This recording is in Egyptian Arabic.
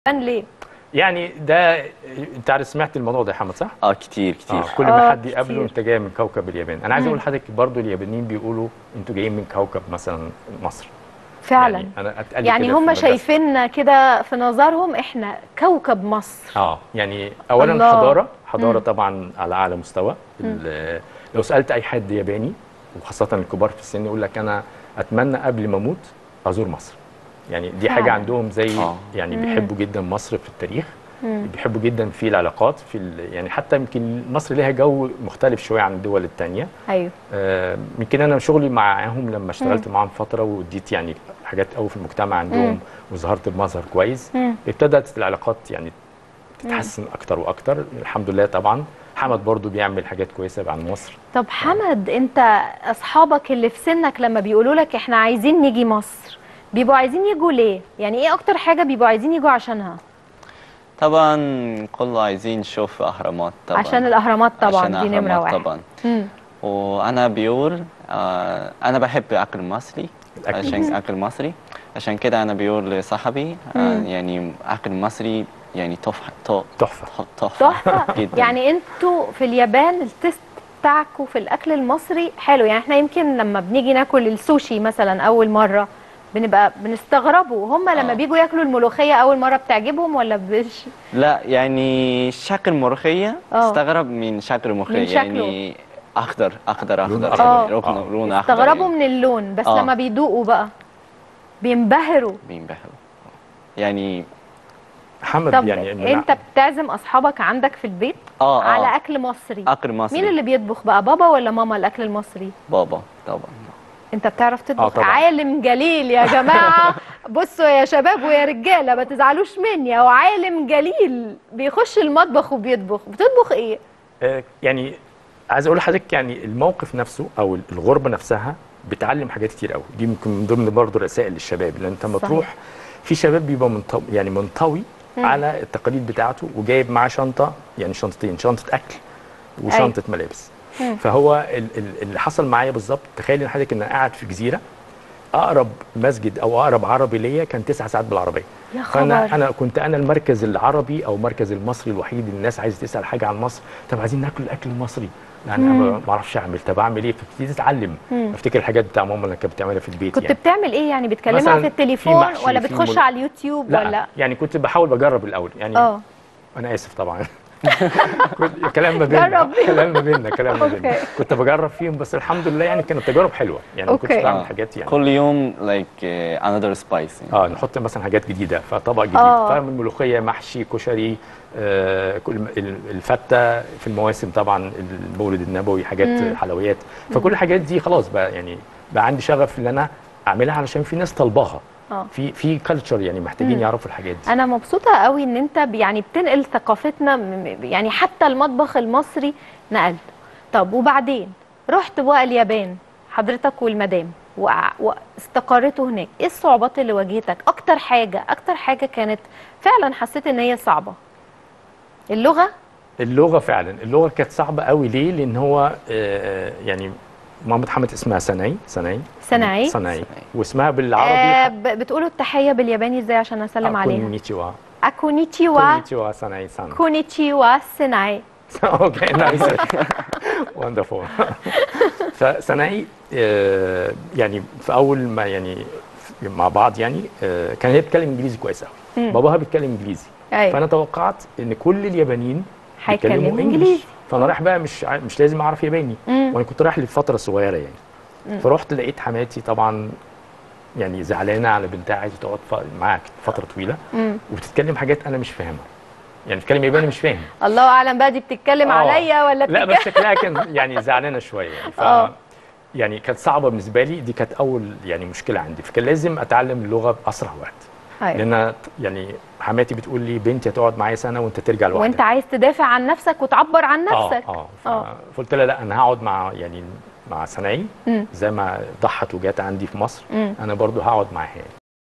اليابان ليه يعني ده انت عارف سمعت الموضوع ده يا محمد صح؟ اه كتير كتير آه كل ما آه، حد يقابله كتير. انت جاي من كوكب اليابان انا عايز اقول لحضرتك برضو اليابانيين بيقولوا انتوا جايين من كوكب مثلا مصر فعلا يعني انا اتقال يعني كده في هم المدرسة. شايفيننا كده في نظرهم احنا كوكب مصر اه يعني اولا الله. حضاره حضاره مم. طبعا على اعلى مستوى ال- لو سالت اي حد ياباني وخاصه الكبار في السن يقول لك انا اتمنى قبل ما اموت ازور مصر يعني دي حاجه فعلا. عندهم زي آه. يعني مم. بيحبوا جدا مصر في التاريخ مم. بيحبوا جدا في العلاقات في ال- يعني حتى يمكن مصر ليها جو مختلف شويه عن الدول الثانيه ايوه آه، يمكن انا شغلي معاهم لما اشتغلت معاهم فتره واديت يعني حاجات قوي في المجتمع عندهم مم. وظهرت بمظهر كويس مم. ابتدت العلاقات يعني تتحسن اكتر واكتر الحمد لله طبعا حمد برضو بيعمل حاجات كويسه عن مصر طب حمد انت اصحابك اللي في سنك لما بيقولوا لك احنا عايزين نيجي مصر بيبقوا عايزين يجوا ليه يعني ايه اكتر حاجه بيبقوا عايزين يجوا عشانها طبعا كله عايزين نشوف اهرامات طبعا عشان الاهرامات طبعا عشان دي نمره أهرامات واحد طبعا مم. وانا بيقول آه انا بحب اكل مصري الأكل عشان اكل مصري عشان كده انا بيقول لصاحبي آه مم. يعني اكل مصري يعني تحفه تحفه تحفه تحفه تحفه جدا يعني انتوا في اليابان التست بتاعكم في الاكل المصري حلو يعني احنا يمكن لما بنيجي ناكل السوشي مثلا اول مره بنبقى بنستغربه هم لما آه. بيجوا ياكلوا الملوخيه اول مره بتعجبهم ولا بش لا يعني شكل ملوخيه آه. استغرب من شكل الملوخيه من شكله. يعني اخضر اخضر لون اخضر أخضر. يعني آه. لون لون اخضر استغربوا يعني من اللون بس آه. لما بيدوقوا بقى بينبهروا بينبهروا يعني محمد طب يعني من- انت بتعزم اصحابك عندك في البيت اه على اه اكل مصري اكل مصري مين اللي بيطبخ بقى بابا ولا ماما الاكل المصري بابا طبعا انت بتعرف تطبخ طبعا. عالم جليل يا جماعه بصوا يا شباب ويا رجاله ما تزعلوش مني هو عالم جليل بيخش المطبخ وبيطبخ بتطبخ ايه آه، يعني عايز اقول لحضرتك يعني الموقف نفسه او الغربه نفسها بتعلم حاجات كتير قوي دي ممكن من ضمن برضه رسائل للشباب لان انت لما صحيح. تروح في شباب بيبقى منطوي يعني منطوي مم. على التقاليد بتاعته وجايب معاه شنطه يعني شنطتين شنطه اكل وشنطه ملابس مم. فهو ال- ال- اللي حصل معايا بالظبط تخيل ان حضرتك ان أنا قاعد في جزيره اقرب مسجد او اقرب عربي ليا كان تسع ساعات بالعربيه يا فانا خبر انا كنت انا المركز العربي او المركز المصري الوحيد اللي الناس عايزه تسال حاجه عن مصر طب عايزين ناكل الاكل المصري يعني انا مم. ما بعرفش اعمل طب اعمل ايه فابتديت اتعلم مم. افتكر الحاجات بتاع ماما اللي كانت بتعملها في البيت كنت يعني بتعمل ايه يعني بتكلمها مثلاً في في التليفون محشي، ولا في بتخش مل- على اليوتيوب لا ولا يعني كنت بحاول بجرب الاول يعني اه انا اسف طبعا كنت- كلام ما بيننا جرب. كلام ما بيننا كلام ما بيننا أوكي. كنت بجرب فيهم بس الحمد لله يعني كانت تجارب حلوه يعني ما كنتش أوكي. بعمل آه. حاجات يعني كل يوم like uh, another spice يعني. اه نحط مثلا حاجات جديده فطبق جديد آه. فمن ملوخيه محشي كشري آه كل ال- الفته في المواسم طبعا المولد النبوي حاجات مم. حلويات فكل الحاجات دي خلاص بقى يعني بقى عندي شغف ان انا اعملها علشان في ناس طالباها اه في في كلتشر يعني محتاجين مم. يعرفوا الحاجات دي انا مبسوطه قوي ان انت ب- يعني بتنقل ثقافتنا م- يعني حتى المطبخ المصري نقل طب وبعدين رحت بقى اليابان حضرتك والمدام وع- واستقريتوا هناك ايه الصعوبات اللي واجهتك اكتر حاجه اكتر حاجه كانت فعلا حسيت ان هي صعبه اللغه اللغه فعلا اللغه كانت صعبه قوي ليه لان هو آه يعني مامة حمد اسمها سناي سناي سناي سناي سناي. واسمها بالعربي آه ب- بتقولوا التحيه بالياباني ازاي عشان اسلم عليها كونيتشيوا اكونيتشيوا كونيتشيوا سناي سان كونيتشيوا سناي اوكي نايس وندرفول فسنائي آه، يعني في اول ما يعني في- مع بعض يعني آه، كان هي بتتكلم انجليزي كويس قوي مم. باباها بيتكلم انجليزي ايوه فانا توقعت ان كل اليابانيين هيتكلموا بيتكلموا انجليزي انجليزي فانا رايح بقى مش ع- مش لازم اعرف ياباني مم. وانا كنت رايح لفتره صغيره يعني مم. فرحت لقيت حماتي طبعا يعني زعلانه على بنتها عايزه تقعد ف- معاك فتره طويله مم. وبتتكلم حاجات انا مش فاهمها يعني بتتكلم ياباني مش فاهم الله اعلم بقى دي بتتكلم آه. عليا ولا لا بتتكلم بس شكلها كان يعني زعلانه شويه يعني ف آه. يعني كانت صعبه بالنسبه لي دي كانت اول يعني مشكله عندي فكان لازم اتعلم اللغه باسرع وقت أيوة. لان يعني حماتي بتقول لي بنتي هتقعد معايا سنه وانت ترجع لوحدك وانت عايز تدافع عن نفسك وتعبر عن نفسك اه آه. اه فقلت لها لا انا هقعد مع يعني مع سنعي مم. زي ما ضحت وجات عندي في مصر مم. انا برضو هقعد معاها يعني